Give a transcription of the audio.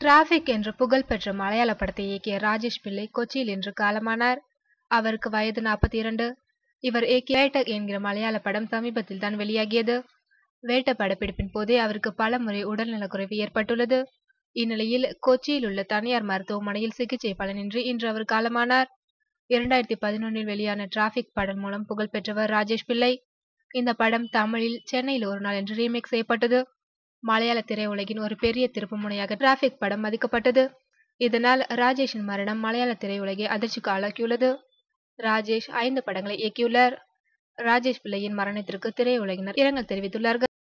traffic என்ற புகழ்பெற்ற மலையாள படத்தை இயக்கிய ராஜேஷ் பிள்ளை கொச்சியில் இன்று காலமானார் அவருக்கு வயது நாற்பத்தி இரண்டு இவர் இயக்கிய வேட்டக் என்கிற மலையாள படம் சமீபத்தில் தான் வெளியாகியது வேட்ட படப்பிடிப்பின் போதே அவருக்கு பல முறை உடல்நலக்குறைவு ஏற்பட்டுள்ளது இந்நிலையில் கொச்சியில் உள்ள தனியார் மருத்துவமனையில் சிகிச்சை பலனின்றி இன்று அவர் காலமானார் இரண்டாயிரத்தி பதினொன்னில் வெளியான டிராபிக் படம் மூலம் புகழ்பெற்றவர் ராஜேஷ் பிள்ளை இந்த படம் தமிழில் சென்னையில் ஒரு நாள் என்று ரீமேக் செய்யப்பட்டது மலையாள திரையுலகின் ஒரு பெரிய திருப்பு முனையாக டிராபிக் படம் மதிக்கப்பட்டது இதனால் ராஜேஷின் மரணம் மலையாள திரையுலகை அதிர்ச்சிக்கு ஆளாக்கியுள்ளது ராஜேஷ் ஐந்து படங்களை இயக்கியுள்ளார் ராஜேஷ் பிள்ளையின் மரணத்திற்கு திரையுலகினர் இரங்கல் தெரிவித்துள்ளார்கள்